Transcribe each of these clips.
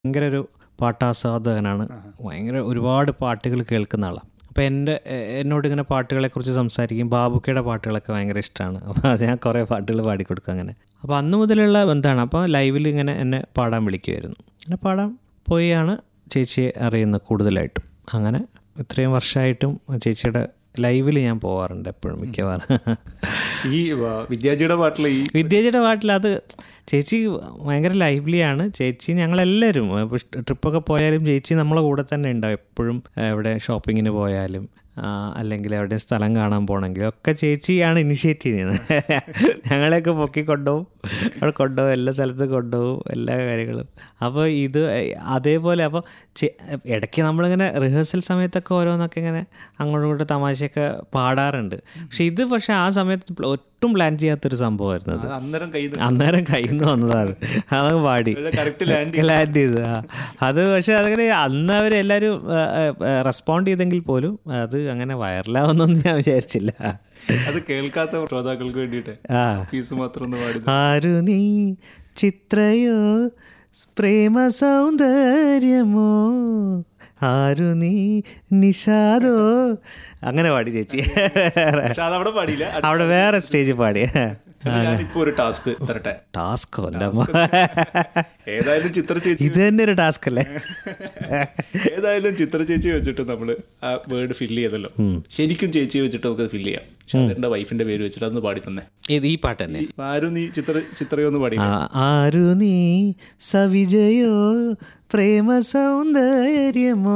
ഭയങ്കര ഒരു പാട്ടാസ്വാദകനാണ് ഭയങ്കര ഒരുപാട് പാട്ടുകൾ കേൾക്കുന്ന ആളാണ് അപ്പോൾ എൻ്റെ എ- എന്നോട് ഇങ്ങനെ പാട്ടുകളെക്കുറിച്ച് സംസാരിക്കും ബാബുക്കയുടെ പാട്ടുകളൊക്കെ ഭയങ്കര ഇഷ്ടമാണ് അപ്പോൾ അത് ഞാൻ കുറേ പാട്ടുകൾ പാടിക്കൊടുക്കും അങ്ങനെ അപ്പോൾ അന്ന് മുതലുള്ള ബന്ധമാണ് അപ്പോൾ ലൈവിൽ ഇങ്ങനെ എന്നെ പാടാൻ വിളിക്കുമായിരുന്നു അങ്ങനെ പാടാൻ പോയാണ് ചേച്ചിയെ അറിയുന്നത് കൂടുതലായിട്ടും അങ്ങനെ ഇത്രയും വർഷമായിട്ടും ചേച്ചിയുടെ ലൈവിൽ ഞാൻ പോകാറുണ്ട് എപ്പോഴും മിക്കവാറും ഈ വ- വിദ്യാജിയുടെ പാട്ടിൽ ഈ വിദ്യാജിയുടെ പാട്ടിൽ അത് ചേച്ചി ഭയങ്കര ലൈവ്ലിയാണ് ചേച്ചി ഞങ്ങളെല്ലാവരും ഇപ്പോൾ ട്രിപ്പൊക്കെ പോയാലും ചേച്ചി നമ്മളെ കൂടെ തന്നെ ഉണ്ടാവും എപ്പോഴും ആ, എവിടെ ഷോപ്പിങ്ങിന് പോയാലും ആ, അല്ലെങ്കിൽ എവിടെ സ്ഥലം കാണാൻ പോകണമെങ്കിലും ഒക്കെ ചേച്ചിയാണ് ഇനിഷ്യേറ്റ് ചെയ്യുന്നത് ഞങ്ങളെയൊക്കെ പൊക്കി കൊണ്ടുപോകും അവിടെ കൊണ്ടുപോകും എല്ലാ സ്ഥലത്തും കൊണ്ടുപോകും എല്ലാ കാര്യങ്ങളും അപ്പോൾ ഇത് അതേപോലെ അപ്പോൾ ചെ- ഇടയ്ക്ക് നമ്മളിങ്ങനെ റിഹേഴ്സൽ സമയത്തൊക്കെ ഓരോന്നൊക്കെ ഇങ്ങനെ അങ്ങോട്ടും ഇങ്ങോട്ടും തമാശയൊക്കെ പാടാറുണ്ട് പക്ഷെ ഇത് പക്ഷേ ആ സമയത്ത് പ്ല- ഒട്ടും പ്ലാൻ ചെയ്യാത്തൊരു സംഭവമായിരുന്നു അത് അത് അന്നേരം കൈ അന്നേരം കയ്യിൽ നിന്ന് വന്നതാണ് അതങ്ങ് പാടി കറക്റ്റ് ലാൻഡ് ലാൻഡ് ചെയ്ത് ആ അത് പക്ഷെ അതങ്ങനെ അന്ന് അവരെല്ലാവരും റെസ്പോണ്ട് ചെയ്തെങ്കിൽ പോലും അത് അങ്ങനെ വൈറലാവുന്നൊന്നും ഞാൻ വിചാരിച്ചില്ല അത് കേൾക്കാത്ത ശ്രോതാക്കൾക്ക് വേണ്ടിയിട്ട് ആ ഫീസ് മാത്രം ഒന്ന് പാടി ആരു നീ ചിത്രയോ പ്രേമ സൗന്ദര്യമോ ആരു നീ നിഷാദോ അങ്ങനെ പാടി ചേച്ചി പക്ഷെ അതവിടെ പാടിയില്ല അവിടെ വേറെ സ്റ്റേജിൽ പാടി ഞാനിപ്പോ ഒരു ടാസ്ക് തരട്ടെ ടാസ്കോ എൻ്റെ അമ്മ ഏതായാലും ചിത്ര ചേച്ചി ഇത് തന്നെ ഒരു ടാസ്ക് അല്ലേ ഏതായാലും ചിത്ര ചേച്ചി വെച്ചിട്ട് നമ്മള് ആ വേർഡ് ഫില്ല് ചെയ്തല്ലോ ശരിക്കും ചേച്ചി വെച്ചിട്ട് നമുക്ക് ഫില്ല് ചെയ്യാം ഷാദറിന്റെ വൈഫിന്റെ പേര് വെച്ചിട്ട് അതൊന്ന് പാടി തന്നെ ഇത് ഈ പാട്ട് തന്നെ ആരും നീ ചിത്ര ചിത്രയോ ഒന്ന് പാടി ആ- ആരു നീ സവിജയോ പ്രേമ സൗന്ദര്യമോ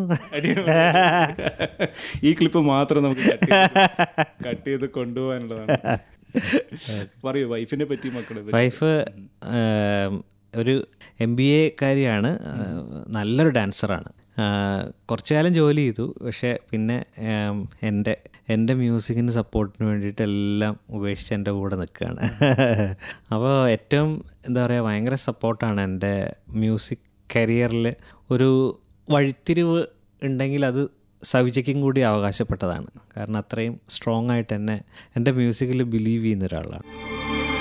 ഈ ക്ലിപ്പ് മാത്രം നമുക്ക് കട്ട് ചെയ്ത് കൊണ്ടുപോകാനുള്ളതാണ് പറയൂ വൈഫിനെ പറ്റി മക്കളെ പറ്റി. വൈഫ് ആം, ഒരു എം ബി എ കാരിയാണ് ആ, നല്ലൊരു ഡാൻസറാണ് ആ, കുറച്ചു കാലം ജോലി ചെയ്തു പക്ഷേ പിന്നെ ആം, എൻ്റെ എൻ്റെ മ്യൂസിക്കിന് സപ്പോർട്ടിന് വേണ്ടിയിട്ട് എല്ലാം ഉപേക്ഷിച്ച് എൻ്റെ കൂടെ നിൽക്കുകയാണ് അപ്പോൾ ഏറ്റവും എന്താ പറയുക ഭയങ്കര സപ്പോർട്ടാണ് എൻ്റെ മ്യൂസിക് കരിയറിൽ ഒരു വഴിത്തിരിവ് ഉണ്ടെങ്കിൽ അത് സവിജയ്ക്കും കൂടി അവകാശപ്പെട്ടതാണ് കാരണം അത്രയും സ്ട്രോങ് ആയിട്ട് എന്നെ എൻ്റെ മ്യൂസിക്കിൽ ബിലീവ് ചെയ്യുന്ന ഒരാളാണ്